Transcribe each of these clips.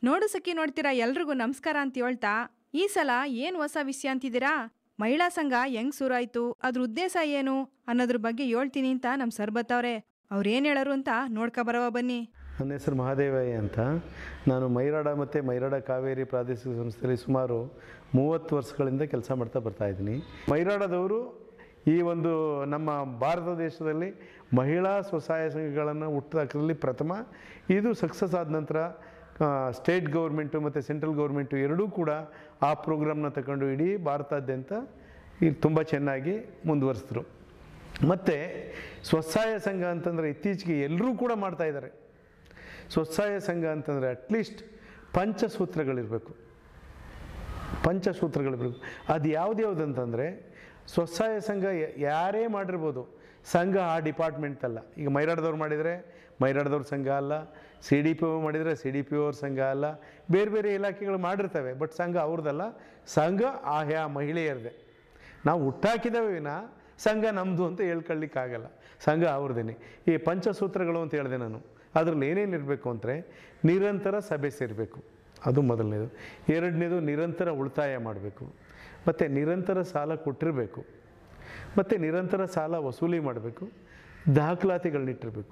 ನೋಡು ಸಖಿ ನೋಡ್ತೀರಾ ಎಲ್ರಿಗೂ ನಮಸ್ಕಾರ ಅಂತ ಹೇಳ್ತಾ ಈ ಸಲ ಏನ್ ಹೊಸ ವಿಷಯ ಅಂತಿದ್ದೀರಾ ಮಹಿಳಾ ಸಂಘ ಹೆಂಗ್ ಶುರುವಾಯ್ತು ಅದ್ರ ಉದ್ದೇಶ ಏನು ಅನ್ನೋದ್ರ ಬಗ್ಗೆ ಹೇಳ್ತೀನಿ ಅಂತ ನಮ್ ಸರ್ ಬತ್ತವ್ರೆ ಅವ್ರು ಏನ್ ಹೇಳರು ಅಂತ ನೋಡ್ಕೊ ಬರವ ಬನ್ನಿ ನನ್ನ ಹೆಸರು ಮಹಾದೇವಯ್ಯ ಅಂತ ನಾನು ಮೈರಾಡ ಮತ್ತು ಮೈರಾಡ ಕಾವೇರಿ ಪ್ರಾದೇಶಿಕ ಸಂಸ್ಥೆಯಲ್ಲಿ ಸುಮಾರು ಮೂವತ್ತು ವರ್ಷಗಳಿಂದ ಕೆಲಸ ಮಾಡ್ತಾ ಬರ್ತಾ ಇದ್ದೀನಿ ಮೈರಾಡದವರು ಈ ಒಂದು ನಮ್ಮ ಭಾರತ ದೇಶದಲ್ಲಿ ಮಹಿಳಾ ಸ್ವಸಹಾಯ ಸಂಘಗಳನ್ನು ಹುಟ್ಟುಹಾಕೋದ್ರಲ್ಲಿ ಪ್ರಥಮ ಇದು ಸಕ್ಸಸ್ ಆದ ನಂತರ ಸ್ಟೇಟ್ ಗೌರ್ಮೆಂಟು ಮತ್ತು ಸೆಂಟ್ರಲ್ ಗೌರ್ಮೆಂಟು ಎರಡೂ ಕೂಡ ಆ ಪ್ರೋಗ್ರಾಮ್ನ ತಗೊಂಡು ಇಡೀ ಭಾರತಾದ್ಯಂತ ಇದು ತುಂಬ ಚೆನ್ನಾಗಿ ಮುಂದುವರಿಸಿದ್ರು ಮತ್ತು ಸ್ವಸಹಾಯ ಸಂಘ ಅಂತಂದರೆ ಇತ್ತೀಚೆಗೆ ಎಲ್ಲರೂ ಕೂಡ ಮಾಡ್ತಾ ಇದ್ದಾರೆ ಸ್ವಸಹಾಯ ಸಂಘ ಅಂತಂದರೆ ಅಟ್ಲೀಸ್ಟ್ ಪಂಚಸೂತ್ರಗಳಿರಬೇಕು ಪಂಚಸೂತ್ರಗಳಿರಬೇಕು ಅದು ಯಾವ್ದ್ಯಾವ್ದು ಅಂತಂದರೆ ಸ್ವಸಹಾಯ ಸಂಘ ಯ- ಯಾರೇ ಮಾಡಿರ್ಬೋದು ಸಂಘ ಆ ಡಿಪಾರ್ಟ್ಮೆಂಟ್ ಅಲ್ಲ ಈಗ ಮೈರಾಡದವ್ರು ಮಾಡಿದರೆ ಮೈರಾಡದವ್ರ ಸಂಘ ಅಲ್ಲ ಸಿ ಡಿ ಪಿ ಒ ಮಾಡಿದರೆ ಸಿ ಡಿ ಪಿ ಅವ್ರ ಸಂಘ ಅಲ್ಲ ಬೇರೆ ಬೇರೆ ಇಲಾಖೆಗಳು ಮಾಡಿರ್ತವೆ ಬಟ್ ಸಂಘ ಅವ್ರದ್ದಲ್ಲ ಸಂಘ ಆಯಾ ಮಹಿಳೆಯರದೇ ನಾವು ಹುಟ್ಟಾಕಿದವೆ ವಿನ ಸಂಘ ನಮ್ಮದು ಅಂತ ಹೇಳ್ಕೊಳ್ಳಿಕ್ಕಾಗಲ್ಲ ಸಂಘ ಅವ್ರದ್ದೇನೆ ಈ ಪಂಚಸೂತ್ರಗಳು ಅಂತ ಹೇಳಿದೆ ನಾನು ಅದರಲ್ಲಿ ಏನೇನು ಇರಬೇಕು ಅಂದರೆ ನಿರಂತರ ಸಭೆ ಸೇರಬೇಕು ಅದು ಮೊದಲನೇದು ಎರಡನೇದು ನಿರಂತರ ಉಳಿತಾಯ ಮಾಡಬೇಕು ಮತ್ತು ನಿರಂತರ ಸಾಲ ಕೊಟ್ಟಿರಬೇಕು ಮತ್ತು ನಿರಂತರ ಸಾಲ ವಸೂಲಿ ಮಾಡಬೇಕು ದಾಖಲಾತಿಗಳನ್ನಿಟ್ಟಿರಬೇಕು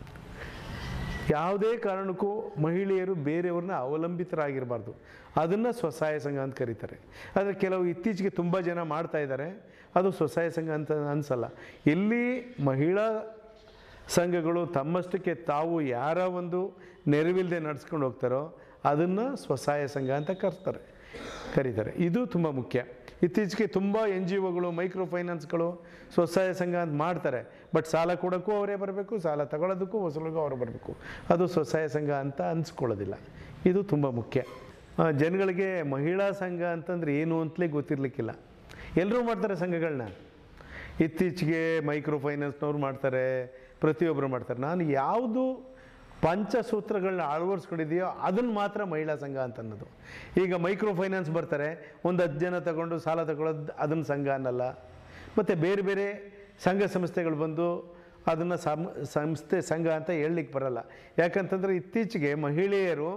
ಯಾವುದೇ ಕಾರಣಕ್ಕೂ ಮಹಿಳೆಯರು ಬೇರೆಯವ್ರನ್ನ ಅವಲಂಬಿತರಾಗಿರಬಾರ್ದು ಅದನ್ನು ಸ್ವಸಹಾಯ ಸಂಘ ಅಂತ ಕರೀತಾರೆ ಆದರೆ ಕೆಲವು ಇತ್ತೀಚೆಗೆ ತುಂಬ ಜನ ಮಾಡ್ತಾ ಇದ್ದಾರೆ ಅದು ಸ್ವಸಹಾಯ ಸಂಘ ಅಂತ ಅನಿಸಲ್ಲ ಎಲ್ಲಿ ಮಹಿಳಾ ಸಂಘಗಳು ತಮ್ಮಷ್ಟಕ್ಕೆ ತಾವು ಯಾರ ಒಂದು ನೆರವಿಲ್ಲದೆ ನಡ್ಸ್ಕೊಂಡು ಹೋಗ್ತಾರೋ ಅದನ್ನು ಸ್ವಸಹಾಯ ಸಂಘ ಅಂತ ಕರ್ತಾರೆ ಕರೀತಾರೆ ಇದು ತುಂಬ ಮುಖ್ಯ ಇತ್ತೀಚೆಗೆ ತುಂಬ ಎನ್ ಜಿ ಒಗಳು ಮೈಕ್ರೋ ಫೈನಾನ್ಸ್ಗಳು ಸ್ವಸಹಾಯ ಸಂಘ ಅಂತ ಮಾಡ್ತಾರೆ ಬಟ್ ಸಾಲ ಕೊಡೋಕ್ಕೂ ಅವರೇ ಬರಬೇಕು ಸಾಲ ತಗೊಳ್ಳೋದಕ್ಕೂ ವಸೂಲಿಗೂ ಅವರು ಬರಬೇಕು ಅದು ಸ್ವಸಹಾಯ ಸಂಘ ಅಂತ ಅನಿಸ್ಕೊಳ್ಳೋದಿಲ್ಲ ಇದು ತುಂಬ ಮುಖ್ಯ ಆ, ಜನಗಳಿಗೆ ಮಹಿಳಾ ಸಂಘ ಅಂತಂದ್ರೆ ಏನು ಅಂತಲೇ ಗೊತ್ತಿರಲಿಕ್ಕಿಲ್ಲ ಎಲ್ಲರೂ ಮಾಡ್ತಾರೆ ಸಂಘಗಳನ್ನ ಇತ್ತೀಚೆಗೆ ಮೈಕ್ರೋ ಫೈನಾನ್ಸ್ನವ್ರು ಮಾಡ್ತಾರೆ ಪ್ರತಿಯೊಬ್ಬರು ಮಾಡ್ತಾರೆ ನಾನು ಯಾವುದು ಪಂಚಸೂತ್ರಗಳನ್ನ ಅಳವಡಿಸ್ಕೊಂಡಿದೆಯೋ ಅದನ್ನು ಮಾತ್ರ ಮಹಿಳಾ ಸಂಘ ಅಂತ ಅನ್ನೋದು ಈಗ ಮೈಕ್ರೋ ಫೈನಾನ್ಸ್ ಬರ್ತಾರೆ ಒಂದು ಹತ್ತು ಜನ ತಗೊಂಡು ಸಾಲ ತಗೊಳ್ಳೋದು ಅದನ್ನು ಸಂಘ ಅನ್ನಲ್ಲ ಮತ್ತು ಬೇರೆ ಬೇರೆ ಸಂಘ ಸಂಸ್ಥೆಗಳು ಬಂದು ಅದನ್ನು ಸಂ ಸಂಸ್ಥೆ ಸಂಘ ಅಂತ ಹೇಳಲಿಕ್ಕೆ ಬರಲ್ಲ ಯಾಕಂತಂದರೆ ಇತ್ತೀಚೆಗೆ ಮಹಿಳೆಯರು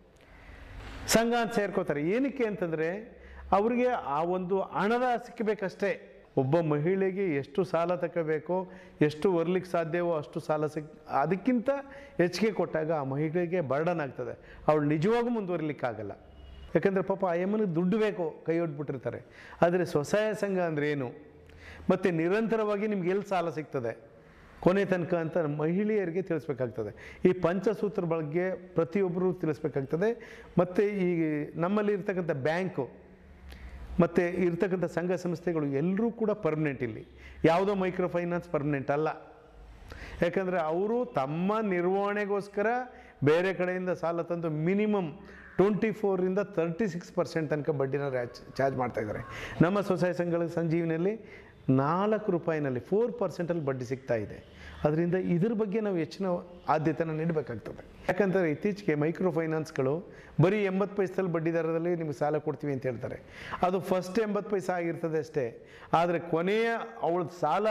ಸಂಘ ಅಂತ ಸೇರ್ಕೋತಾರೆ ಏನಕ್ಕೆ ಅಂತಂದರೆ ಅವರಿಗೆ ಆ ಒಂದು ಹಣದ ಸಿಕ್ಕಬೇಕಷ್ಟೇ ಒಬ್ಬ ಮಹಿಳೆಗೆ ಎಷ್ಟು ಸಾಲ ತಗೋಬೇಕೋ ಎಷ್ಟು ವರ್ಲಿಕ್ಕೆ ಸಾಧ್ಯವೋ ಅಷ್ಟು ಸಾಲ ಸಿಕ್ ಅದಕ್ಕಿಂತ ಹೆಚ್ಚಿಗೆ ಕೊಟ್ಟಾಗ ಆ ಮಹಿಳೆಗೆ ಬರ್ಡನ್ ಆಗ್ತದೆ ಅವಳು ನಿಜವಾಗೂ ಮುಂದುವರಿಲಿಕ್ಕಾಗಲ್ಲ ಯಾಕಂದರೆ ಪಾಪ ಆ ಯಮ್ಮನಿಗೆ ದುಡ್ಡು ಬೇಕು ಕೈ ಒಡ್ಬಿಟ್ಟಿರ್ತಾರೆ ಆದರೆ ಸ್ವಸಹಾಯ ಸಂಘ ಅಂದರೆ ಏನು ಮತ್ತು ನಿರಂತರವಾಗಿ ನಿಮ್ಗೆ ಎಲ್ಲಿ ಸಾಲ ಸಿಗ್ತದೆ ಕೊನೆ ತನಕ ಅಂತ ಮಹಿಳೆಯರಿಗೆ ತಿಳಿಸ್ಬೇಕಾಗ್ತದೆ ಈ ಪಂಚಸೂತ್ರ ಬಗ್ಗೆ ಪ್ರತಿಯೊಬ್ಬರು ತಿಳಿಸ್ಬೇಕಾಗ್ತದೆ ಮತ್ತು ಈ ನಮ್ಮಲ್ಲಿ ಇರ್ತಕ್ಕಂಥ ಬ್ಯಾಂಕು ಮತ್ತು ಇರ್ತಕ್ಕಂಥ ಸಂಘ ಸಂಸ್ಥೆಗಳು ಎಲ್ಲರೂ ಕೂಡ ಪರ್ಮನೆಂಟ್ ಇಲ್ಲಿ ಯಾವುದೋ ಮೈಕ್ರೋ ಫೈನಾನ್ಸ್ ಪರ್ಮನೆಂಟ್ ಅಲ್ಲ ಯಾಕಂದರೆ ಅವರು ತಮ್ಮ ನಿರ್ವಹಣೆಗೋಸ್ಕರ ಬೇರೆ ಕಡೆಯಿಂದ ಸಾಲ ತಂದು ಮಿನಿಮಮ್ ಟ್ವೆಂಟಿ ಫೋರಿಂದ ತರ್ಟಿ ಸಿಕ್ಸ್ ಪರ್ಸೆಂಟ್ ತನಕ ಬಡ್ಡಿನ ಚಾರ್ಜ್ ಮಾಡ್ತಾ ಇದ್ದಾರೆ ನಮ್ಮ ಸ್ವಸಹಾಯ ಸಂಘಗಳ ಸಂಜೀವಿನಿಯಲ್ಲಿ ನಾಲ್ಕು ರೂಪಾಯಿನಲ್ಲಿ ಫೋರ್ ಪರ್ಸೆಂಟಲ್ಲಿ ಬಡ್ಡಿ ಸಿಗ್ತಾ ಇದೆ ಅದರಿಂದ ಇದ್ರ ಬಗ್ಗೆ ನಾವು ಹೆಚ್ಚಿನ ಆದ್ಯತೆನ ನೀಡಬೇಕಾಗ್ತದೆ ಯಾಕಂದರೆ ಇತ್ತೀಚೆಗೆ ಮೈಕ್ರೋ ಫೈನಾನ್ಸ್ಗಳು ಬರೀ ಎಂಬತ್ತು ಪೈಸದಲ್ಲಿ ಬಡ್ಡಿ ದರದಲ್ಲಿ ನಿಮಗೆ ಸಾಲ ಕೊಡ್ತೀವಿ ಅಂತ ಹೇಳ್ತಾರೆ ಅದು ಫಸ್ಟ್ ಎಂಬತ್ತು ಪೈಸೆ ಆಗಿರ್ತದೆ ಅಷ್ಟೇ ಆದರೆ ಕೊನೆಯ ಅವಳ ಸಾಲ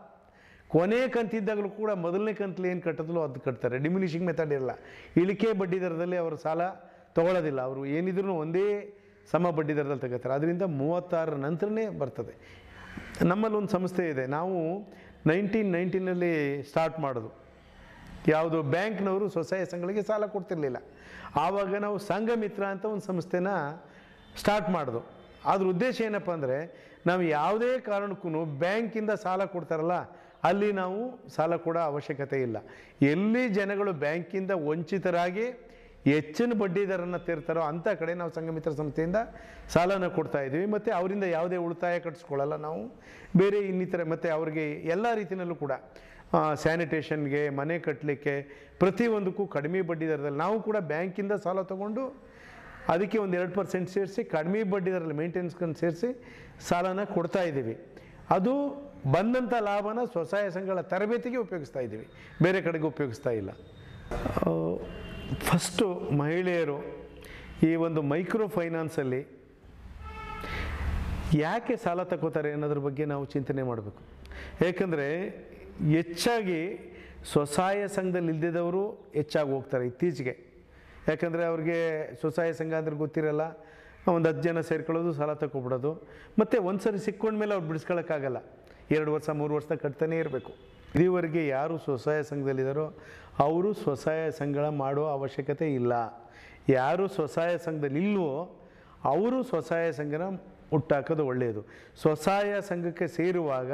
ಕೊನೆ ಕಂತಿದ್ದಾಗಲೂ ಕೂಡ ಮೊದಲನೇ ಕಂತಲ್ಲಿ ಏನು ಕಟ್ಟಿದ್ಲು ಅದು ಕಟ್ತಾರೆ ಡಿಮಿನಿಷಿಂಗ್ ಮೆಥಡ್ ಇರಲ್ಲ ಇಳಿಕೆ ಬಡ್ಡಿ ದರದಲ್ಲಿ ಅವರು ಸಾಲ ತಗೊಳ್ಳೋದಿಲ್ಲ ಅವರು ಏನಿದ್ರು ಒಂದೇ ಸಮ ಬಡ್ಡಿ ದರದಲ್ಲಿ ತಗೋತಾರೆ ಅದರಿಂದ ಮೂವತ್ತಾರರ ನಂತರನೇ ಬರ್ತದೆ ನಮ್ಮಲ್ಲಿ ಒಂದು ಸಂಸ್ಥೆ ಇದೆ ನಾವು ನೈನ್ಟೀನ್ ನೈನ್ಟೀನಲ್ಲಿ ಸ್ಟಾರ್ಟ್ ಮಾಡೋದು ಯಾವುದು ಬ್ಯಾಂಕ್ನವರು ಸ್ವಸಹಾಯ ಸಂಘಗಳಿಗೆ ಸಾಲ ಕೊಡ್ತಿರ್ಲಿಲ್ಲ ಆವಾಗ ನಾವು ಸಂಘ ಮಿತ್ರ ಅಂತ ಒಂದು ಸಂಸ್ಥೆನ ಸ್ಟಾರ್ಟ್ ಮಾಡೋದು ಅದ್ರ ಉದ್ದೇಶ ಏನಪ್ಪ ಅಂದರೆ ನಾವು ಯಾವುದೇ ಕಾರಣಕ್ಕೂ ಬ್ಯಾಂಕಿಂದ ಸಾಲ ಕೊಡ್ತಾರಲ್ಲ ಅಲ್ಲಿ ನಾವು ಸಾಲ ಕೊಡೋ ಅವಶ್ಯಕತೆ ಇಲ್ಲ ಎಲ್ಲಿ ಜನಗಳು ಬ್ಯಾಂಕಿಂದ ವಂಚಿತರಾಗಿ ಹೆಚ್ಚಿನ ಬಡ್ಡಿ ದರನ ತೀರ್ತಾರೋ ಅಂಥ ಕಡೆ ನಾವು ಸಂಘಮಿತ್ರ ಸಂಸ್ಥೆಯಿಂದ ಸಾಲನ ಕೊಡ್ತಾ ಇದ್ದೀವಿ ಮತ್ತು ಅವರಿಂದ ಯಾವುದೇ ಉಳಿತಾಯ ಕಟ್ಟಿಸ್ಕೊಳ್ಳಲ್ಲ ನಾವು ಬೇರೆ ಇನ್ನಿತರ ಮತ್ತು ಅವ್ರಿಗೆ ಎಲ್ಲ ರೀತಿಯಲ್ಲೂ ಕೂಡ ಸ್ಯಾನಿಟೇಷನ್ಗೆ ಮನೆ ಕಟ್ಟಲಿಕ್ಕೆ ಪ್ರತಿಯೊಂದಕ್ಕೂ ಕಡಿಮೆ ಬಡ್ಡಿ ದರದಲ್ಲಿ ನಾವು ಕೂಡ ಬ್ಯಾಂಕಿಂದ ಸಾಲ ತಗೊಂಡು ಅದಕ್ಕೆ ಒಂದು ಎರಡು ಪರ್ಸೆಂಟ್ ಸೇರಿಸಿ ಕಡಿಮೆ ಬಡ್ಡಿ ದರದಲ್ಲಿ ಮೇಂಟೆನೆನ್ಸ್ಗಳನ್ನು ಸೇರಿಸಿ ಸಾಲನ ಕೊಡ್ತಾ ಇದ್ದೀವಿ ಅದು ಬಂದಂಥ ಲಾಭನ ಸ್ವಸಹಾಯ ಸಂಘಗಳ ತರಬೇತಿಗೆ ಉಪಯೋಗಿಸ್ತಾ ಇದ್ದೀವಿ ಬೇರೆ ಕಡೆಗೆ ಉಪಯೋಗಿಸ್ತಾ ಇಲ್ಲ ಫಸ್ಟು ಮಹಿಳೆಯರು ಈ ಒಂದು ಮೈಕ್ರೋ ಫೈನಾನ್ಸಲ್ಲಿ ಯಾಕೆ ಸಾಲ ತಗೋತಾರೆ ಅನ್ನೋದ್ರ ಬಗ್ಗೆ ನಾವು ಚಿಂತನೆ ಮಾಡಬೇಕು ಏಕೆಂದರೆ ಹೆಚ್ಚಾಗಿ ಸ್ವಸಹಾಯ ಸಂಘದಲ್ಲಿ ಇಲ್ದಿದ್ದವರು ಹೆಚ್ಚಾಗಿ ಹೋಗ್ತಾರೆ ಇತ್ತೀಚೆಗೆ ಯಾಕಂದರೆ ಅವ್ರಿಗೆ ಸ್ವಸಹಾಯ ಸಂಘ ಅಂದ್ರೆ ಗೊತ್ತಿರಲ್ಲ ಒಂದು ಹತ್ತು ಜನ ಸೇರ್ಕೊಳ್ಳೋದು ಸಾಲ ತಗೊಬಿಡೋದು ಮತ್ತು ಒಂದು ಸರಿ ಸಿಕ್ಕೊಂಡ್ಮೇಲೆ ಅವ್ರು ಬಿಡಿಸ್ಕೊಳಕ್ಕಾಗಲ್ಲ ಎರಡು ವರ್ಷ ಮೂರು ವರ್ಷ ಕಟ್ತಾನೇ ಇರಬೇಕು ಇದುವರೆಗೆ ಯಾರು ಸ್ವಸಹಾಯ ಸಂಘದಲ್ಲಿದ್ದಾರೋ ಅವರು ಸ್ವಸಹಾಯ ಸಂಘ ಮಾಡೋ ಅವಶ್ಯಕತೆ ಇಲ್ಲ ಯಾರು ಸ್ವಸಹಾಯ ಸಂಘದಲ್ಲಿ ಇಲ್ವೋ ಅವರು ಸ್ವಸಹಾಯ ಸಂಘನ ಹುಟ್ಟಾಕೋದು ಒಳ್ಳೆಯದು ಸ್ವಸಹಾಯ ಸಂಘಕ್ಕೆ ಸೇರುವಾಗ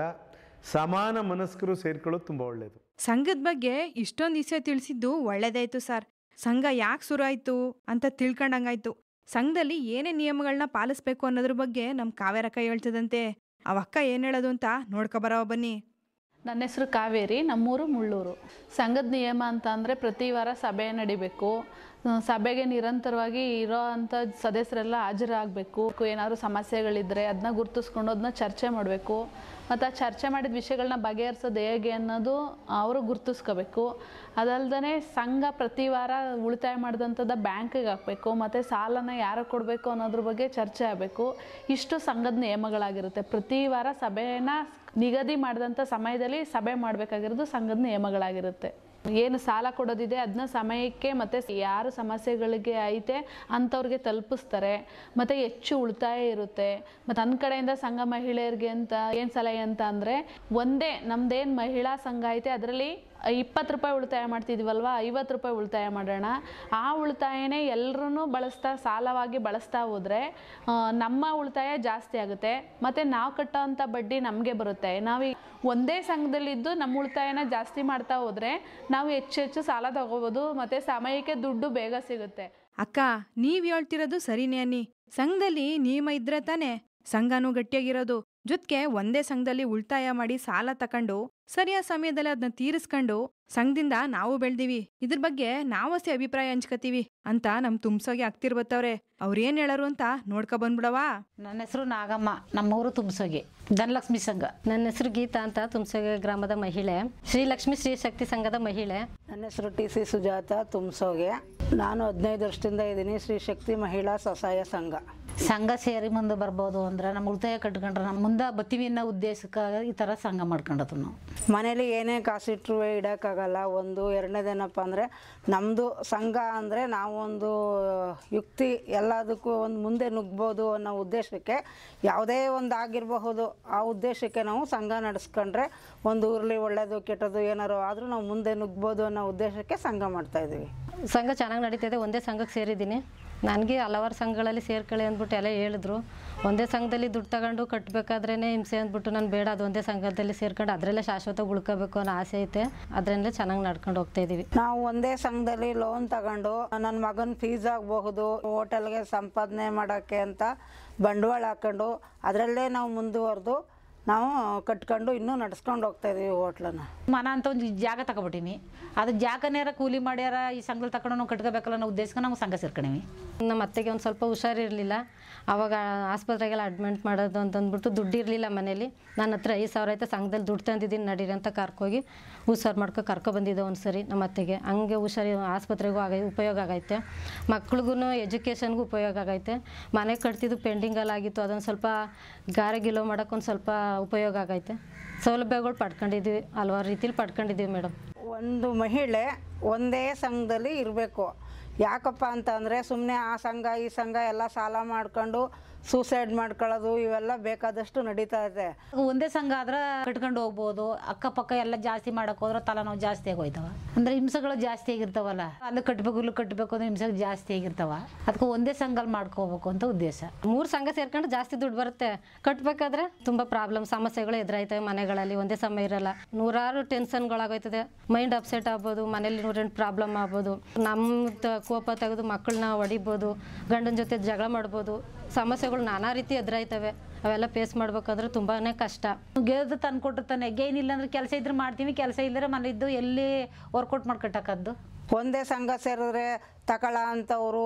ಸಮಾನ ಮನಸ್ಕರು ಸೇರ್ಕೊಳ್ಳೋದು ತುಂಬ ಒಳ್ಳೆಯದು ಸಂಘದ ಬಗ್ಗೆ ಇಷ್ಟೊಂದು ವಿಷಯ ತಿಳಿಸಿದ್ದು ಒಳ್ಳೇದಾಯ್ತು ಸರ್ ಸಂಘ ಯಾಕೆ ಶುರು ಆಯ್ತು ಅಂತ ತಿಳ್ಕೊಂಡಂಗಾಯ್ತು ಸಂಘದಲ್ಲಿ ಏನೇ ನಿಯಮಗಳನ್ನ ಪಾಲಿಸ್ಬೇಕು ಅನ್ನೋದ್ರ ಬಗ್ಗೆ ನಮ್ಮ ಕಾವ್ಯರಕ್ಕ ಹೇಳ್ತದಂತೆ ಅವಕ್ಕ ಏನು ಹೇಳೋದು ಅಂತ ನೋಡ್ಕೊಬರವ ಬನ್ನಿ ನನ್ನ ಹೆಸರು ಕಾವೇರಿ ನಮ್ಮೂರು ಮುಳ್ಳೂರು ಸಂಘದ ನಿಯಮ ಅಂತ ಅಂದರೆ ಪ್ರತಿ ವಾರ ಸಭೆ ನಡಿಬೇಕು ಆ, ಸಭೆಗೆ ನಿರಂತರವಾಗಿ ಇರೋ ಅಂಥ ಸದಸ್ಯರೆಲ್ಲ ಹಾಜರಾಗಬೇಕು ಏನಾದರೂ ಸಮಸ್ಯೆಗಳಿದ್ದರೆ ಅದನ್ನ ಗುರ್ತಿಸ್ಕೊಂಡು ಅದನ್ನ ಚರ್ಚೆ ಮಾಡಬೇಕು ಮತ್ತು ಆ ಚರ್ಚೆ ಮಾಡಿದ ವಿಷಯಗಳನ್ನ ಬಗೆಹರಿಸೋದು ಹೇಗೆ ಅನ್ನೋದು ಅವರು ಗುರ್ತಿಸ್ಕೋಬೇಕು ಅದಲ್ದೇ ಸಂಘ ಪ್ರತಿ ವಾರ ಉಳಿತಾಯ ಮಾಡಿದಂಥದ್ದು ಬ್ಯಾಂಕಿಗೆ ಹಾಕಬೇಕು ಮತ್ತು ಸಾಲನ ಯಾರು ಕೊಡಬೇಕು ಅನ್ನೋದ್ರ ಬಗ್ಗೆ ಚರ್ಚೆ ಆಗಬೇಕು ಇಷ್ಟು ಸಂಘದ ನಿಯಮಗಳಾಗಿರುತ್ತೆ ಪ್ರತಿ ವಾರ ಸಭೆನ ನಿಗದಿ ಮಾಡಿದಂಥ ಸಮಯದಲ್ಲಿ ಸಭೆ ಮಾಡಬೇಕಾಗಿರೋದು ಸಂಘದ ನಿಯಮಗಳಾಗಿರುತ್ತೆ ಏನು ಸಾಲ ಕೊಡೋದಿದೆ ಅದನ್ನ ಸಮಯಕ್ಕೆ ಮತ್ತು ಯಾರು ಸಮಸ್ಯೆಗಳಿಗೆ ಐತೆ ಅಂಥವ್ರಿಗೆ ತಲುಪಿಸ್ತಾರೆ ಮತ್ತು ಹೆಚ್ಚು ಉಳಿತಾಯ ಇರುತ್ತೆ ಮತ್ತು ನನ್ನ ಕಡೆಯಿಂದ ಸಂಘ ಮಹಿಳೆಯರಿಗೆ ಅಂತ ಏನು ಸಲಹೆ ಅಂತ ಅಂದರೆ ಒಂದೇ ನಮ್ದೇನು ಮಹಿಳಾ ಸಂಘ ಐತೆ ಅದರಲ್ಲಿ ಇಪ್ಪತ್ತು ರೂಪಾಯಿ ಉಳಿತಾಯ ಮಾಡ್ತಿದ್ವಲ್ವ ಐವತ್ತು ರೂಪಾಯಿ ಉಳಿತಾಯ ಮಾಡೋಣ ಆ ಉಳಿತಾಯನೇ ಎಲ್ಲರೂ ಬಳಸ್ತಾ ಸಾಲವಾಗಿ ಬಳಸ್ತಾ ಹೋದರೆ ಆ, ನಮ್ಮ ಉಳಿತಾಯ ಜಾಸ್ತಿ ಆಗುತ್ತೆ ಮತ್ತು ನಾವು ಕಟ್ಟೋವಂಥ ಬಡ್ಡಿ ನಮಗೆ ಬರುತ್ತೆ ನಾವು ಈ ಒಂದೇ ಸಂಘದಲ್ಲಿದ್ದು ನಮ್ಮ ಉಳಿತಾಯನ ಜಾಸ್ತಿ ಮಾಡ್ತಾ ಹೋದರೆ ನಾವು ಹೆಚ್ಚು ಹೆಚ್ಚು ಸಾಲ ತಗೋಬೋದು ಮತ್ತು ಸಮಯಕ್ಕೆ ದುಡ್ಡು ಬೇಗ ಸಿಗುತ್ತೆ ಅಕ್ಕ ನೀವ್ ಹೇಳ್ತಿರೋದು ಸರಿನೇ ಅನ್ನಿ ಸಂಘದಲ್ಲಿ ನಿಯಮ ಇದ್ರೆ ತಾನೇ ಸಂಘನೂ ಗಟ್ಟಿಯಾಗಿರೋದು ಜೊತೆಗೆ ಒಂದೇ ಸಂಘದಲ್ಲಿ ಉಳಿತಾಯ ಮಾಡಿ ಸಾಲ ತಕೊಂಡು ಸರಿಯಾದ ಸಮಯದಲ್ಲಿ ಅದನ್ನ ತೀರಿಸ್ಕೊಂಡು ಸಂಘದಿಂದ ನಾವು ಬೆಳ್ದೀವಿ ಇದ್ರ ಬಗ್ಗೆ ನಾವಷ್ಟೇ ಅಭಿಪ್ರಾಯ ಹಂಚ್ಕತೀವಿ ಅಂತ ನಮ್ ತುಂಬ್ಸೋಗೆ ಆಗ್ತಿರ್ಬತ್ತವ್ರೆ ಅವ್ರೇನ್ ಹೇಳರು ಅಂತ ನೋಡ್ಕೊ ಬಂದ್ಬಿಡವಾ ನನ್ನ ಹೆಸರು ನಾಗಮ್ಮ ನಮ್ಮೂರು ತುಮಸೋಗಿ ಧನಲಕ್ಷ್ಮಿ ಸಂಘ ನನ್ನ ಹೆಸರು ಗೀತಾ ಅಂತ ತುಮಸೂರು ಗ್ರಾಮದ ಮಹಿಳೆ ಶ್ರೀಲಕ್ಷ್ಮಿ ಶ್ರೀ ಶಕ್ತಿ ಸಂಘದ ಮಹಿಳೆ ನನ್ನ ಹೆಸರು ಟಿ ಸಿ ಸುಜಾತ ತುಮ್ಸೋಗೆ ನಾನು ಹದಿನೈದು ವರ್ಷದಿಂದ ಇದ್ದೀನಿ ಶ್ರೀ ಶಕ್ತಿ ಮಹಿಳಾ ಸ್ವಸಹಾಯ ಸಂಘ ಸಂಘ ಸೇರಿ ಮುಂದೆ ಬರ್ಬೋದು ಅಂದ್ರೆ ನಮ್ಮ ಉಳಿತಾಯ ಕಟ್ಕೊಂಡ್ರೆ ನಮ್ಮ ಮುಂದೆ ಬತ್ತೀವಿ ಅನ್ನೋ ಉದ್ದೇಶಕ್ಕೆ ಈ ಥರ ಸಂಘ ಮಾಡ್ಕೊಂಡದ್ದು ನಾವು ಮನೇಲಿ ಏನೇ ಕಾಸಿಟ್ರು ಇಡೋಕ್ಕಾಗಲ್ಲ ಒಂದು ಎರಡನೇದೇನಪ್ಪ ಅಂದರೆ ನಮ್ಮದು ಸಂಘ ಅಂದರೆ ನಾವೊಂದು ಯುಕ್ತಿ ಎಲ್ಲದಕ್ಕೂ ಒಂದು ಮುಂದೆ ನುಗ್ಬೋದು ಅನ್ನೋ ಉದ್ದೇಶಕ್ಕೆ ಯಾವುದೇ ಒಂದು ಆಗಿರಬಹುದು ಆ ಉದ್ದೇಶಕ್ಕೆ ನಾವು ಸಂಘ ನಡೆಸ್ಕೊಂಡ್ರೆ ಒಂದು ಊರಲ್ಲಿ ಒಳ್ಳೆಯದು ಕೆಟ್ಟದ್ದು ಏನಾರು ಆದರೂ ನಾವು ಮುಂದೆ ನುಗ್ಬೋದು ಅನ್ನೋ ಉದ್ದೇಶಕ್ಕೆ ಸಂಘ ಮಾಡ್ತಾಯಿದ್ದೀವಿ ಸಂಘ ಚೆನ್ನಾಗಿ ನಡೀತಿದೆ ಒಂದೇ ಸಂಘಕ್ಕೆ ಸೇರಿದ್ದೀನಿ ನನಗೆ ಹಲವಾರು ಸಂಘಗಳಲ್ಲಿ ಸೇರ್ಕೊಳ್ಳಿ ಅಂದ್ಬಿಟ್ಟು ಎಲ್ಲ ಹೇಳಿದ್ರು ಒಂದೇ ಸಂಘದಲ್ಲಿ ದುಡ್ಡು ತಗೊಂಡು ಕಟ್ಟಬೇಕಾದ್ರೇ ಹಿಂಸೆ ಅಂದ್ಬಿಟ್ಟು ನಾನು ಬೇಡ ಅದು ಒಂದೇ ಸಂಘದಲ್ಲಿ ಸೇರ್ಕೊಂಡು ಅದರಲ್ಲೇ ಶಾಶ್ವತ ಉಳ್ಕೋಬೇಕು ಅನ್ನೋ ಆಸೆ ಐತೆ ಅದರಲ್ಲೇ ಚೆನ್ನಾಗಿ ನಡ್ಕೊಂಡು ಹೋಗ್ತಾ ಇದ್ದೀವಿ ನಾವು ಒಂದೇ ಸಂಘದಲ್ಲಿ ಲೋನ್ ತಗೊಂಡು ನನ್ನ ಮಗನ ಫೀಸ್ ಆಗಬಹುದು ಹೋಟೆಲ್ಗೆ ಸಂಪಾದನೆ ಮಾಡೋಕ್ಕೆ ಅಂತ ಬಂಡವಾಳ ಹಾಕೊಂಡು ಅದರಲ್ಲೇ ನಾವು ಮುಂದುವರೆದು ನಾವು ಕಟ್ಕೊಂಡು ಇನ್ನೂ ನಡ್ಸ್ಕೊಂಡು ಹೋಗ್ತಾ ಇದೀವಿ ಹೋಟ್ಲನ್ನ ಮನ ಅಂತ ಒಂದು ಜಾಗ ತಗೊಬಿಟ್ಟಿನಿ ಅದು ಜಾಗನೇರ ಕೂಲಿ ಮಾಡ್ಯಾರ ಈ ಸಂಘದಲ್ಲಿ ತಗೊಂಡು ನಾವು ಕಟ್ಕೋಬೇಕಲ್ಲ ಅನ್ನೋ ಉದ್ದೇಶಕ್ಕೆ ನಾವು ಸಂಘ ಸೇರ್ಕೊಂಡೀವಿ ನಮ್ಮ ಅತ್ತೆಗೆ ಒಂದು ಸ್ವಲ್ಪ ಹುಷಾರಿರಲಿಲ್ಲ ಆವಾಗ ಆಸ್ಪತ್ರೆಗೆಲ್ಲ ಅಡ್ಮಿಟ್ ಮಾಡೋದು ಅಂತಂದ್ಬಿಟ್ಟು ದುಡ್ಡು ಇರಲಿಲ್ಲ ಮನೇಲಿ ನನ್ನ ಹತ್ರ ಐದು ಸಾವಿರ ಐತೆ ಸಂಘದಲ್ಲಿ ದುಡ್ಡು ತಂದಿದ್ದೀನಿ ನಡೀರಿ ಅಂತ ಕರ್ಕೋಗಿ ಹುಷಾರು ಮಾಡ್ಕೊ ಕರ್ಕೊ ಬಂದಿದ್ದೆ ಒಂದು ಸರಿ ನಮ್ಮ ಅತ್ತೆಗೆ ಹಂಗೆ ಹುಷಾರಿ ಆಸ್ಪತ್ರೆಗೂ ಆಗೈ ಉಪಯೋಗ ಆಗೈತೆ ಮಕ್ಳಿಗೂ ಎಜುಕೇಷನ್ಗೂ ಉಪಯೋಗ ಆಗೈತೆ ಮನೆ ಕಟ್ತಿದ್ದು ಪೆಂಡಿಂಗಲ್ಲಿ ಆಗಿತ್ತು ಅದೊಂದು ಸ್ವಲ್ಪ ಗಾರೆ ಗಿಲೋ ಮಾಡೋಕ್ಕೊಂದು ಸ್ವಲ್ಪ ಉಪಯೋಗ ಆಗೈತೆ ಸೌಲಭ್ಯಗಳು ಪಡ್ಕೊಂಡಿದ್ದೀವಿ ಹಲವಾರು ರೀತಿಲಿ ಪಡ್ಕೊಂಡಿದ್ದೀವಿ ಮೇಡಮ್ ಒಂದು ಮಹಿಳೆ ಒಂದೇ ಸಂಘದಲ್ಲಿ ಇರಬೇಕು ಯಾಕಪ್ಪ ಅಂತ ಅಂದರೆ ಸುಮ್ಮನೆ ಆ ಸಂಘ ಈ ಸಂಘ ಎಲ್ಲ ಸಾಲ ಮಾಡ್ಕೊಂಡು ಸೂಸೈಡ್ ಮಾಡ್ಕೊಳ್ಳೋದು ಇವೆಲ್ಲ ಬೇಕಾದಷ್ಟು ನಡೀತಾ ಇದೆ ಒಂದೇ ಸಂಘ ಆದ್ರೆ ಕಟ್ಕೊಂಡು ಹೋಗ್ಬೋದು ಅಕ್ಕಪಕ್ಕ ಎಲ್ಲ ಜಾಸ್ತಿ ಮಾಡಕ್ ಹೋದ್ರೆ ತಲೆನೋವು ಜಾಸ್ತಿ ಆಗೋಯ್ತವ ಅಂದ್ರೆ ಹಿಂಸೆಗಳು ಜಾಸ್ತಿ ಆಗಿರ್ತಾವಲ್ಲ ಅಲ್ಲಿ ಕಟ್ಬೇಕು ಇಲ್ಲಿ ಕಟ್ಬೇಕು ಅಂದ್ರೆ ಹಿಂಸೆ ಜಾಸ್ತಿ ಆಗಿರ್ತಾವ ಅದಕ್ಕೆ ಒಂದೇ ಸಂಘಲ್ಲಿ ಮಾಡ್ಕೋಬೇಕು ಅಂತ ಉದ್ದೇಶ ಮೂರು ಸಂಘ ಸೇರ್ಕೊಂಡು ಜಾಸ್ತಿ ದುಡ್ಡು ಬರುತ್ತೆ ಕಟ್ಟಬೇಕಾದ್ರೆ ತುಂಬ ಪ್ರಾಬ್ಲಮ್ ಸಮಸ್ಯೆಗಳು ಎದುರಾಯ್ತವೆ ಮನೆಗಳಲ್ಲಿ ಒಂದೇ ಸಮಯ ಇರಲ್ಲ ನೂರಾರು ಟೆನ್ಷನ್ಗಳಾಗೋಯ್ತದೆ ಮೈಂಡ್ ಅಪ್ಸೆಟ್ ಆಗ್ಬೋದು ಮನೇಲಿ ನೂರೆಂಟು ಪ್ರಾಬ್ಲಮ್ ಆಗ್ಬೋದು ನಮ್ಮ ತ- ಕೋಪ ತೆಗೆದು ಮಕ್ಕಳನ್ನ ಹೊಡಿಬೋದು ಗಂಡನ ಜೊತೆ ಜಗಳ ಮಾಡ್ಬೋದು ಸಮಸ್ಯೆಗಳು ನಾನಾ ರೀತಿ ಎದುರಾಯ್ತವೆ ಅವೆಲ್ಲ ಫೇಸ್ ಮಾಡ್ಬೇಕಾದ್ರೆ ತುಂಬಾ ಕಷ್ಟ ಗೆದ್ದು ತಂದು ಕೊಟ್ಟಿರ್ತಾನೆ ಗೇನ್ ಇಲ್ಲ ಅಂದ್ರೆ ಕೆಲಸ ಇದ್ರೆ ಮಾಡ್ತೀವಿ ಕೆಲಸ ಇಲ್ಲದ್ರೆ ಮನೆ ಇದ್ದು ಎಲ್ಲಿ ವರ್ಕೌಟ್ ಮಾಡ್ಕೊಟ್ಟಕ್ಕದ್ದು ಒಂದೇ ಸಂಘ ಸೇರಿದ್ರೆ ತಗೊಳ ಅಂಥವ್ರು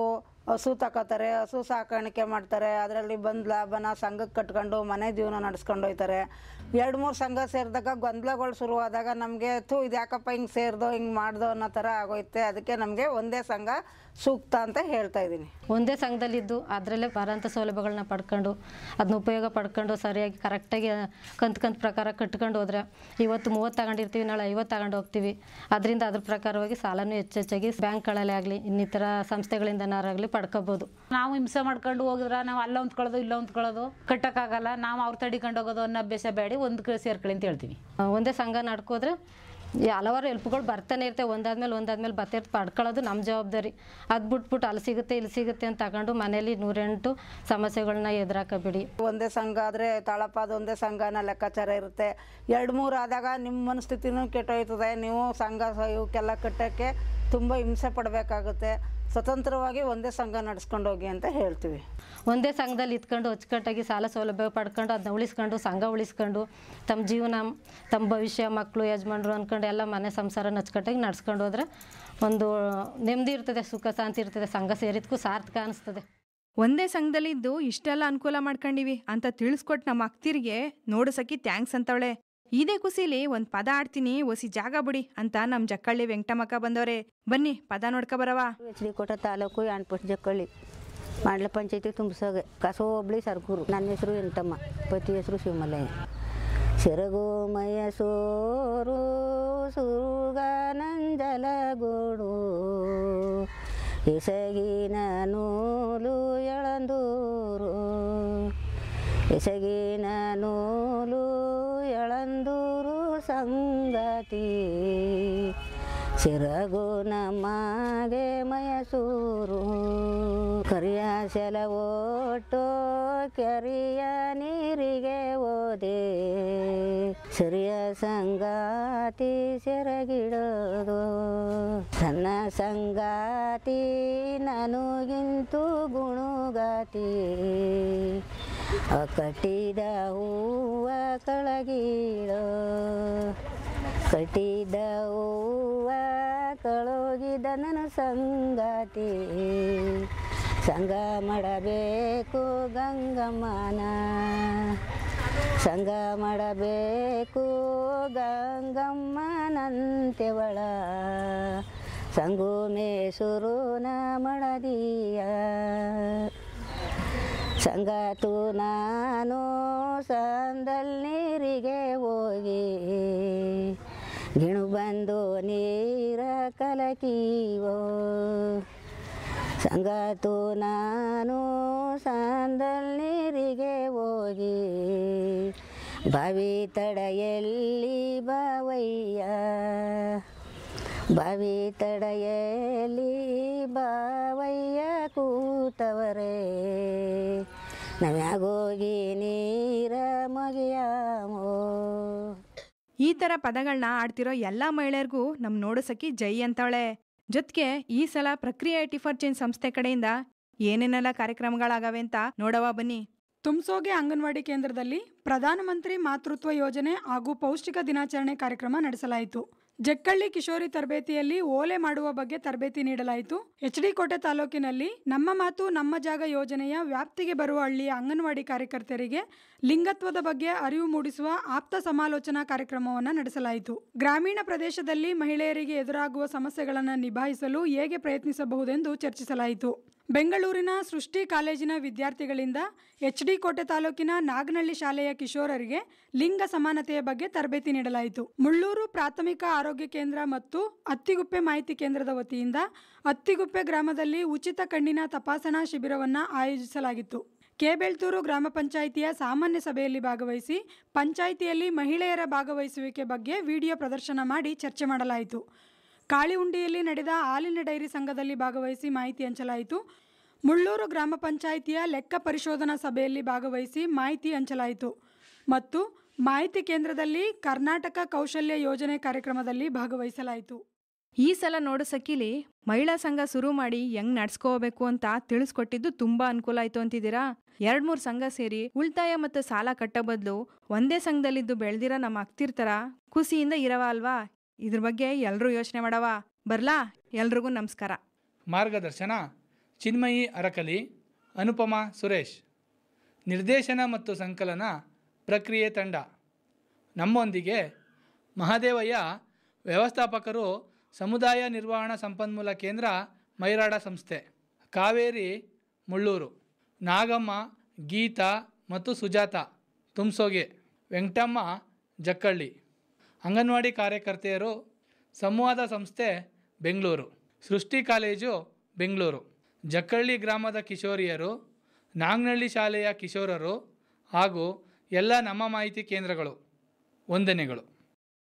ಹಸು ತಗೋತಾರೆ ಹಸು ಸಾಕಾಣಿಕೆ ಮಾಡ್ತಾರೆ ಅದರಲ್ಲಿ ಬಂದು ಲಾಭನ ಸಂಘಕ್ಕೆ ಕಟ್ಕೊಂಡು ಮನೆ ಜೀವನ ನಡ್ಸ್ಕೊಂಡು ಹೋಯ್ತಾರೆ ಎರಡು ಮೂರು ಸಂಘ ಸೇರಿದಾಗ ಗೊಂದಲಗಳು ಶುರುವಾದಾಗ ನಮಗೆ ಥೂ ಇದು ಯಾಕಪ್ಪ ಹಿಂಗೆ ಸೇರ್ದೋ ಹಿಂಗೆ ಮಾಡ್ದೋ ಅನ್ನೋ ಥರ ಆಗೋಯ್ತೆ ಅದಕ್ಕೆ ನಮಗೆ ಒಂದೇ ಸಂಘ ಸೂಕ್ತ ಅಂತ ಹೇಳ್ತಾ ಇದ್ದೀನಿ ಒಂದೇ ಸಂಘದಲ್ಲಿದ್ದು ಅದರಲ್ಲೇ ಬರೋಂಥ ಸೌಲಭ್ಯಗಳನ್ನ ಪಡ್ಕೊಂಡು ಅದನ್ನ ಉಪಯೋಗ ಪಡ್ಕೊಂಡು ಸರಿಯಾಗಿ ಕರೆಕ್ಟಾಗಿ ಕಂತು ಕಂತು ಪ್ರಕಾರ ಕಟ್ಕೊಂಡು ಹೋದ್ರೆ ಇವತ್ತು ಮೂವತ್ತು ತಗೊಂಡಿರ್ತೀವಿ ನಾಳೆ ಐವತ್ತು ತಗೊಂಡು ಹೋಗ್ತೀವಿ ಅದರಿಂದ ಅದ್ರ ಪ್ರಕಾರವಾಗಿ ಸಾಲನೂ ಹೆಚ್ಚೆಚ್ಚಾಗಿ ಬ್ಯಾಂಕ್ಗಳಲ್ಲೇ ಆಗಲಿ ಇನ್ನಿತರ ಸಂಸ್ಥೆಗಳಿಂದನಾರಾಗಲಿ ಪಡ್ಕೋಬೋದು ನಾವು ಹಿಂಸೆ ಮಾಡ್ಕೊಂಡು ಹೋಗಿದ್ರೆ ನಾವು ಅಲ್ಲ ಹೊಂದ್ಕೊಳ್ಳೋದು ಇಲ್ಲ ಹೊಂದ್ಕೊಳ್ಳೋದು ಕಟ್ಟಕ್ಕಾಗಲ್ಲ ನಾವು ಅವ್ರು ತಡಿಕೊಂಡು ಹೋಗೋದು ಅನ್ನೋ ಅಭ್ಯಾಸ ಬೇಡಿ ಒಂದು ಕಡೆ ಸೇರ್ಕೊಳ್ಳಿ ಅಂತ ಹೇಳ್ತೀವಿ ಆ, ಒಂದೇ ಸಂಘ ನಡ್ಕೋದ್ರೆ ಈ ಹಲವಾರು ಹೆಲ್ಪ್ಗಳು ಬರ್ತಾನೆ ಇರ್ತವೆ ಒಂದಾದ್ಮೇಲೆ ಒಂದಾದ್ಮೇಲೆ ಬರ್ತಿರ್ತ ಪಡ್ಕೊಳ್ಳೋದು ನಮ್ಮ ಜವಾಬ್ದಾರಿ ಅದು ಬಿಟ್ಬಿಟ್ಟು ಅಲ್ಲಿ ಸಿಗುತ್ತೆ ಇಲ್ಲಿ ಸಿಗುತ್ತೆ ಅಂತ ತಗೊಂಡು ಮನೇಲಿ ನೂರೆಂಟು ಸಮಸ್ಯೆಗಳನ್ನ ಎದುರಾಕಬೇಡಿ ಒಂದೇ ಸಂಘ ಆದರೆ ತಾಳಪಾದ ಒಂದೇ ಸಂಘನ ಲೆಕ್ಕಾಚಾರ ಇರುತ್ತೆ ಎರಡು ಮೂರು ಆದಾಗ ನಿಮ್ಮ ಮನಸ್ಥಿತಿನೂ ಕೆಟ್ಟೋಯ್ತದೆ ನೀವು ಸಂಘ ಸ- ಇವಕ್ಕೆಲ್ಲ ಕಟ್ಟೋಕ್ಕೆ ತುಂಬ ಹಿಂಸೆ ಪಡಬೇಕಾಗುತ್ತೆ ಸ್ವತಂತ್ರವಾಗಿ ಒಂದೇ ಸಂಘ ನಡ್ಸ್ಕೊಂಡು ಹೋಗಿ ಅಂತ ಹೇಳ್ತೀವಿ ಒಂದೇ ಸಂಘದಲ್ಲಿ ಇತ್ಕೊಂಡು ಅಚ್ಚುಕಟ್ಟಾಗಿ ಸಾಲ ಸೌಲಭ್ಯ ಪಡ್ಕೊಂಡು ಅದನ್ನ ಉಳಿಸ್ಕೊಂಡು ಸಂಘ ಉಳಿಸ್ಕೊಂಡು ತಮ್ಮ ಜೀವನ ತಮ್ಮ ಭವಿಷ್ಯ ಮಕ್ಕಳು ಯಜಮಾನ್ರು ಅಂದ್ಕೊಂಡು ಎಲ್ಲ ಮನೆ ಸಂಸಾರನ ಅಚ್ಚುಕಟ್ಟಾಗಿ ನಡ್ಸ್ಕೊಂಡು ಹೋದ್ರೆ ಒಂದು ನೆಮ್ಮದಿ ಇರ್ತದೆ ಸುಖ ಶಾಂತಿ ಇರ್ತದೆ ಸಂಘ ಸೇರಿದ್ಕೂ ಸಾರ್ಥಕ ಅನಿಸ್ತದೆ ಒಂದೇ ಸಂಘದಲ್ಲಿದ್ದು ಇಷ್ಟೆಲ್ಲ ಅನುಕೂಲ ಮಾಡ್ಕೊಂಡಿವಿ ಅಂತ ತಿಳಿಸ್ಕೊಟ್ ನಮ್ಮ ಅಕ್ತಿರಿಗೆ ನೋಡು ಸಖಿ ಥ್ಯಾಂಕ್ಸ್ ಅಂತವಳೆ ಇದೇ ಖುಷಿಲಿ ಒಂದ್ ಪದ ಆಡ್ತೀನಿ ಒಸಿ ಜಾಗ ಬಿಡಿ ಅಂತ ನಮ್ ಜಕ್ಕಳ್ಳಿ ವೆಂಕಟಮಕ್ಕ ಬಂದವ್ರೆ ಬನ್ನಿ ಪದ ನೋಡ್ಕ ಬರವಾ ಎಚ್ ಡಿ ಕೋಟ ತಾಲೂಕು ಯಾಣಪುಟ್ ಜಕ್ಕಳ್ಳಿ ಮಾಡ್ಲ ಪಂಚಾಯತಿ ತುಂಬಿಸೋಗೆ ಕಸ ಹೋಬಳಿ ಸರ್ಗೂರು ನನ್ನ ಹೆಸರು ಎಂಟಮ್ಮ ಪತಿ ಹೆಸರು ಶಿವಮಲ್ಲಯ್ಯ ಸೆರಗೋಮಯ ಸೋರು ಸುಗಾನಂಜಲಗೂಡು ಎಸಗಿನ ನೂಲು ಎಳಂದೂರು ಎಸಗಿನ ನೂಲು ಎಳಂದೂರು ಸಂಗತಿ ಸಿರಗು ನಮಗೆ ಮಯಸೂರು ಕರಿಯ ಸೆಲವೋಟು ಕೆರಿಯ ನೀರಿಗೆ ಓದೆ ಸರಿಯ ಸಂಗಾತಿ ಸೆರಗಿಡೋದು ಸಣ್ಣ ಸಂಗಾತಿ ನನಗಿಂತು ಗುಣಗಾತಿ ಆ ಕಟ್ಟಿದ ಹೂವ ಕಳಗಿಡೋ ಕಟ್ಟಿದ ಹೂವ ಕಳೋಗಿದ ನನ್ನ ಸಂಗಾತಿ ಸಂಗ ಮಾಡಬೇಕು ಗಂಗಮ್ಮನ ಸಂಗ ಮಾಡಬೇಕು ಗಂಗಮ್ಮನಂತೆವಳ ಸಂಗು ಮೇಸುರುನ ಮಳದಿಯ ಸಂಗಾತು ನಾನು ಸಂದಲ್ ನೀರಿಗೆ ಹೋಗಿ ಗಿಣು ಬಂದು ನೀರ ಕಲಕೀವೋ ಸಂಗಾತು ನಾನು ಸಂದಲ್ ನೀರಿಗೆ ಹೋಗಿ ಬಾವಿ ತಡೆಯಲ್ಲಿ ಬಾವಯ್ಯ ಬಾವಿ ತಡೆಯಲ್ಲಿ ಬಾವಯ್ಯ ಕೂತವರೇ ನಾವ್ಯಾಗೋಗಿ ನೀರ ಮಗಿಯಾಮೋ ಈ ತರ ಪದಗಳನ್ನ ಆಡ್ತಿರೋ ಎಲ್ಲಾ ಮಹಿಳೆಯರಿಗೂ ನಮ್ ನೋಡು ಸಖಿ ಜೈ ಅಂತವಳೆ ಜೊತ್ಗೆ ಈ ಸಲ ಪ್ರಕ್ರಿಯೆ ಫಾರ್ ಚೇಂಜ್ ಸಂಸ್ಥೆ ಕಡೆಯಿಂದ ಏನೇನೆಲ್ಲ ಕಾರ್ಯಕ್ರಮಗಳಾಗವೆ ಅಂತ ನೋಡವ ಬನ್ನಿ ತುಮ್ಸೋಗೆ ಅಂಗನವಾಡಿ ಕೇಂದ್ರದಲ್ಲಿ ಪ್ರಧಾನಮಂತ್ರಿ ಮಾತೃತ್ವ ಯೋಜನೆ ಹಾಗೂ ಪೌಷ್ಟಿಕ ದಿನಾಚರಣೆ ಕಾರ್ಯಕ್ರಮ ನಡೆಸಲಾಯಿತು ಜಕ್ಕಳ್ಳಿ ಕಿಶೋರಿ ತರಬೇತಿಯಲ್ಲಿ ಓಲೆ ಮಾಡುವ ಬಗ್ಗೆ ತರಬೇತಿ ನೀಡಲಾಯಿತು ಎಚ್ ಡಿ ಕೋಟೆ ತಾಲೂಕಿನಲ್ಲಿ ನಮ್ಮ ಮಾತು ನಮ್ಮ ಜಾಗ ಯೋಜನೆಯ ವ್ಯಾಪ್ತಿಗೆ ಬರುವ ಹಳ್ಳಿಯ ಅಂಗನವಾಡಿ ಕಾರ್ಯಕರ್ತರಿಗೆ ಲಿಂಗತ್ವದ ಬಗ್ಗೆ ಅರಿವು ಮೂಡಿಸುವ ಆಪ್ತ ಸಮಾಲೋಚನಾ ಕಾರ್ಯಕ್ರಮವನ್ನು ನಡೆಸಲಾಯಿತು ಗ್ರಾಮೀಣ ಪ್ರದೇಶದಲ್ಲಿ ಮಹಿಳೆಯರಿಗೆ ಎದುರಾಗುವ ಸಮಸ್ಯೆಗಳನ್ನು ನಿಭಾಯಿಸಲು ಹೇಗೆ ಪ್ರಯತ್ನಿಸಬಹುದೆಂದು ಚರ್ಚಿಸಲಾಯಿತು ಬೆಂಗಳೂರಿನ ಸೃಷ್ಟಿ ಕಾಲೇಜಿನ ವಿದ್ಯಾರ್ಥಿಗಳಿಂದ ಎಚ್ ಡಿ ಕೋಟೆ ತಾಲೂಕಿನ ನಾಗನಹಳ್ಳಿ ಶಾಲೆಯ ಕಿಶೋರರಿಗೆ ಲಿಂಗ ಸಮಾನತೆಯ ಬಗ್ಗೆ ತರಬೇತಿ ನೀಡಲಾಯಿತು ಮುಳ್ಳೂರು ಪ್ರಾಥಮಿಕ ಆರೋಗ್ಯ ಕೇಂದ್ರ ಮತ್ತು ಅತ್ತಿಗುಪ್ಪೆ ಮಾಹಿತಿ ಕೇಂದ್ರದ ವತಿಯಿಂದ ಅತ್ತಿಗುಪ್ಪೆ ಗ್ರಾಮದಲ್ಲಿ ಉಚಿತ ಕಣ್ಣಿನ ತಪಾಸಣಾ ಶಿಬಿರವನ್ನು ಆಯೋಜಿಸಲಾಗಿತ್ತು ಕೆಬೆಳ್ತೂರು ಗ್ರಾಮ ಪಂಚಾಯಿತಿಯ ಸಾಮಾನ್ಯ ಸಭೆಯಲ್ಲಿ ಭಾಗವಹಿಸಿ ಪಂಚಾಯಿತಿಯಲ್ಲಿ ಮಹಿಳೆಯರ ಭಾಗವಹಿಸುವಿಕೆ ಬಗ್ಗೆ ವಿಡಿಯೋ ಪ್ರದರ್ಶನ ಮಾಡಿ ಚರ್ಚೆ ಮಾಡಲಾಯಿತು ಕಾಳಿಹುಂಡಿಯಲ್ಲಿ ನಡೆದ ಹಾಲಿನ ಡೈರಿ ಸಂಘದಲ್ಲಿ ಭಾಗವಹಿಸಿ ಮಾಹಿತಿ ಹಂಚಲಾಯಿತು ಮುಳ್ಳೂರು ಗ್ರಾಮ ಪಂಚಾಯಿತಿಯ ಲೆಕ್ಕ ಪರಿಶೋಧನಾ ಸಭೆಯಲ್ಲಿ ಭಾಗವಹಿಸಿ ಮಾಹಿತಿ ಹಂಚಲಾಯಿತು ಮತ್ತು ಮಾಹಿತಿ ಕೇಂದ್ರದಲ್ಲಿ ಕರ್ನಾಟಕ ಕೌಶಲ್ಯ ಯೋಜನೆ ಕಾರ್ಯಕ್ರಮದಲ್ಲಿ ಭಾಗವಹಿಸಲಾಯಿತು ಈ ಸಲ ನೋಡು ಸಖಿಲಿ ಮಹಿಳಾ ಸಂಘ ಶುರು ಮಾಡಿ ಹೆಂಗ್ ನಡ್ಸ್ಕೋಬೇಕು ಅಂತ ತಿಳಿಸ್ಕೊಟ್ಟಿದ್ದು ತುಂಬಾ ಅನುಕೂಲ ಆಯ್ತು ಅಂತಿದ್ದೀರಾ ಎರಡ್ ಮೂರ್ ಸಂಘ ಸೇರಿ ಉಳಿತಾಯ ಮತ್ತು ಸಾಲ ಕಟ್ಟೋ ಬದಲು ಒಂದೇ ಸಂಘದಲ್ಲಿದ್ದು ಬೆಳ್ದಿರ ನಮ್ಮ ಅಕ್ತಿರ್ತಾರ ಖುಷಿಯಿಂದ ಇರವ ಅಲ್ವಾ ಇದ್ರ ಬಗ್ಗೆ ಎಲ್ರೂ ಯೋಚನೆ ಮಾಡವ ಬರ್ಲಾ ಎಲ್ರಿಗೂ ನಮಸ್ಕಾರ ಮಾರ್ಗದರ್ಶನ ಚಿನ್ಮಯಿ ಅರಕಲಿ ಅನುಪಮಾ ಸುರೇಶ್ ನಿರ್ದೇಶನ ಮತ್ತು ಸಂಕಲನ ಪ್ರಕ್ರಿಯೆ ತಂಡ ನಮ್ಮೊಂದಿಗೆ ಮಹಾದೇವಯ್ಯ ವ್ಯವಸ್ಥಾಪಕರು ಸಮುದಾಯ ನಿರ್ವಹಣಾ ಸಂಪನ್ಮೂಲ ಕೇಂದ್ರ ಮೈರಾಡ ಸಂಸ್ಥೆ ಕಾವೇರಿ ಮುಳ್ಳೂರು ನಾಗಮ್ಮ ಗೀತಾ ಮತ್ತು ಸುಜಾತ ತುಮ್ಸೋಗೆ ವೆಂಕಟಮ್ಮ ಜಕ್ಕಳ್ಳಿ ಅಂಗನವಾಡಿ ಕಾರ್ಯಕರ್ತೆಯರು ಸಂವಾದ ಸಂಸ್ಥೆ ಬೆಂಗಳೂರು ಸೃಷ್ಟಿ ಕಾಲೇಜು ಬೆಂಗಳೂರು ಜಕ್ಕಳ್ಳಿ ಗ್ರಾಮದ ಕಿಶೋರಿಯರು ನಾಗ್ನಳ್ಳಿ ಶಾಲೆಯ ಕಿಶೋರರು ಹಾಗೂ ಎಲ್ಲ ನಮ್ಮ ಮಾಹಿತಿ ಕೇಂದ್ರಗಳು ವಂದನೆಗಳು